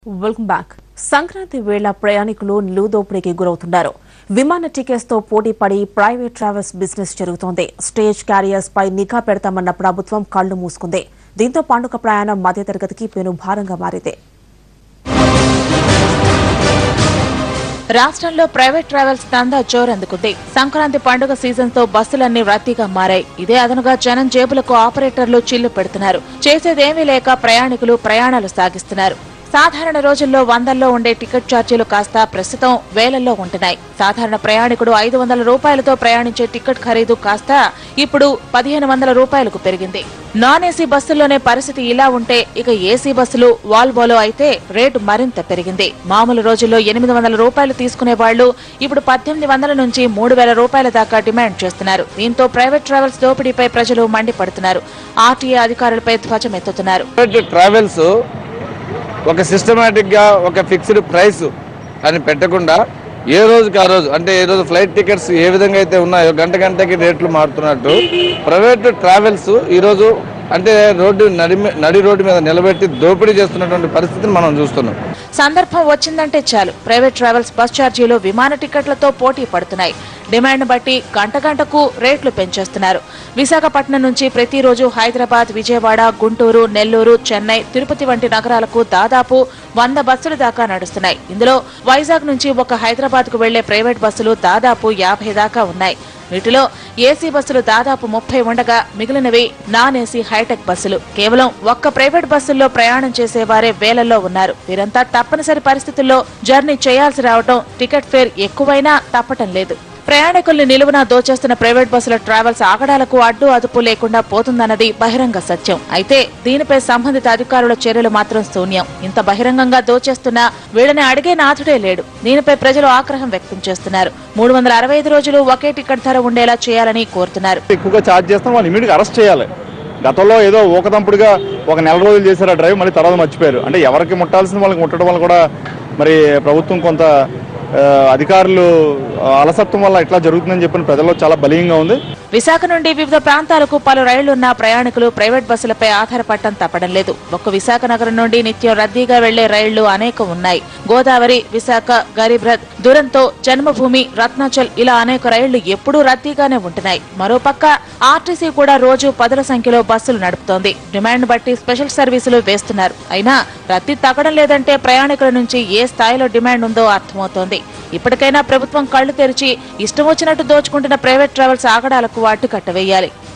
welcome back Sankranti వేళ ప్రయాణికులు నిలువుదోపిడీకి గురవుతున్నారు విమాన టికెట్స్ తో పోటీ పడి ప్రైవేట్ ట్రావెల్స్ బిజినెస్ జరుగుతోంది స్టేజ్ క్యారియర్స్ పై నిఘా పెడతామన్న ప్రభుత్వం కళ్లు మూసుకుంది దీంతో పండుగ ప్రయాణం మధ్యతరగతికి పెను భారంగా మారింది రాష్ట్రంలో ప్రైవేట్ ట్రావెల్స్ దందా జోరందుకుంది సంక్రాంతి పండుగ సీజన్ తో బస్సులన్నీ రద్దీగా మారాయి ఇదే అదనుగా జనం జేబులకు ఆపరేటర్లు చిల్లు పెడుతున్నారు చేసేదేమీ లేక ప్రయాణికులు ప్రయాణాలు సాగిస్తున్నారు సాధారణ రోజుల్లో వందల్లో ఉండే టికెట్ ఛార్జీలు కాస్త ప్రస్తుతం వేలల్లో ఉంటున్నాయి సాధారణ ప్రయాణికుడు ఐదు వందల రూపాయలతో ప్రయాణించే టికెట్ ఖరీదు కాస్త ఇప్పుడు పదిహేను వందల రూపాయలకు పెరిగింది నాన్ ఏసీ బస్సుల్లోనే పరిస్థితి ఇలా ఉంటే ఇక ఏసీ బస్సులు వాల్వోలో అయితే రేటు మరింత పెరిగింది మామూలు రోజుల్లో ఎనిమిది వందల రూపాయలు తీసుకునే వాళ్లు ఇప్పుడు పద్దెనిమిది వందల నుంచి మూడు వేల రూపాయల దాకా డిమాండ్ చేస్తున్నారు దీంతో ప్రైవేట్ ట్రావెల్స్ దోపిడీపై ప్రజలు మండిపడుతున్నారు ఆర్టీఏ అధికారులపై ధ్వజమెత్తుతున్నారు ప్రైవేట్ ట్రావెల్స్ ఒక సిస్టమేటిక్గా ఒక ఫిక్స్డ్ ప్రైస్ అని పెట్టకుండా ఏ రోజుకి ఆ రోజు అంటే ఏ రోజు ఫ్లైట్ టికెట్స్ ఏ విధంగా అయితే ఉన్నాయో గంట గంటకి రేట్లు మారుతున్నట్టు ప్రైవేట్ ట్రావెల్స్ ఈరోజు అంటే రోడ్డు నడి మీ- నడి రోడ్డు మీద నిలబెట్టి దోపిడీ చేస్తున్నటువంటి పరిస్థితిని మనం చూస్తున్నాం సందర్భం వచ్చిందంటే చాలు ప్రైవేట్ ట్రావెల్స్ బస్ ఛార్జీలు విమాన టికెట్లతో పోటీ పడుతున్నాయి డిమాండ్ బట్టి గంట గంటకు రేట్లు పెంచేస్తున్నారు విశాఖపట్నం నుంచి ప్రతిరోజు హైదరాబాద్ విజయవాడ గుంటూరు నెల్లూరు చెన్నై తిరుపతి వంటి నగరాలకు దాదాపు వంద బస్సులు దాకా నడుస్తున్నాయి ఇందులో వైజాగ్ నుంచి ఒక హైదరాబాద్ కు వెళ్లే ప్రైవేట్ బస్సులు దాదాపు యాభై దాకా ఉన్నాయి వీటిలో ఏసీ బస్సులు దాదాపు ముప్పై ఉండగా మిగిలినవి నాన్ ఏసీ హైటెక్ బస్సులు కేవలం ఒక్క ప్రైవేట్ బస్సుల్లో ప్రయాణం చేసేవారే వేలల్లో ఉన్నారు వీరంతా తప్పనిసరి పరిస్థితుల్లో జర్నీ చేయాల్సి రావడం టికెట్ ఫేర్ ఎక్కువైనా తప్పటం లేదు ప్రయాణికుల్ని నిలువున దోచేస్తున్న ప్రైవేట్ బస్సుల ట్రావెల్స్ ఆగడాలకు అడ్డు అదుపు లేకుండా పోతుందన్నది బహిరంగ సత్యం అయితే దీనిపై సంబంధిత అధికారుల చర్యలు మాత్రం శూన్యం ఇంత బహిరంగంగా దోచేస్తున్నా వీళ్ళని అడిగే నాథుడే లేడు దీనిపై ప్రజలు ఆగ్రహం వ్యక్తం చేస్తున్నారు మూడు వందల అరవై ఐదు రోజులు ఒకే టికెట్ ధర ఉండేలా చేయాలని కోరుతున్నారు ఎక్కువగా ఛార్జ్ చేస్తాం వాళ్ళు ఇమీడియట్ అరెస్ట్ చేయాలి గతంలో ఏదో ఊకదంపుడుగా ఒక నెల రోజులు చేశారు ఆ డ్రైవ్ మళ్ళీ తర్వాత మర్చిపోయారు అంటే ఎవరికి ముట్టాల్సిన వాళ్ళకి ముట్టడం వల్ల కూడా మరి ప్రభుత్వం కొంత ఆ, అధికారులు ఆ, అలసత్వం వల్ల ఇట్లా జరుగుతుందని చెప్పిన ప్రజల్లో చాలా బలీయంగా ఉంది విశాఖ నుండి వివిధ ప్రాంతాలకు పలు రైళ్లున్న ప్రయాణికులు ప్రైవేట్ బస్సులపై ఆధారపడటం తప్పడం లేదు ఒక్క విశాఖ నగరం నుండి నిత్యం రద్దీగా వెళ్లే రైళ్లు అనేకం ఉన్నాయి గోదావరి విశాఖ గరీబ్ రథ్ దురంతో జన్మభూమి రత్నాచల్ ఇలా అనేక రైళ్లు ఎప్పుడూ రద్దీగానే ఉంటున్నాయి మరోపక్క ఆర్టీసీ కూడా రోజు పదుల సంఖ్యలో బస్సులు నడుపుతోంది డిమాండ్ బట్టి స్పెషల్ సర్వీసులు వేస్తున్నారు అయినా రద్దీ తగ్గడం లేదంటే ప్రయాణికుల నుంచి ఏ స్థాయిలో డిమాండ్ ఉందో అర్థమవుతోంది ఇప్పటికైనా ప్రభుత్వం కళ్లు తెరిచి ఇష్టం వచ్చినట్టు దోచుకుంటున్న ప్రైవేట్ ట్రావెల్స్ ఆగడాలకు అడ్డుకట్ట వేయాలి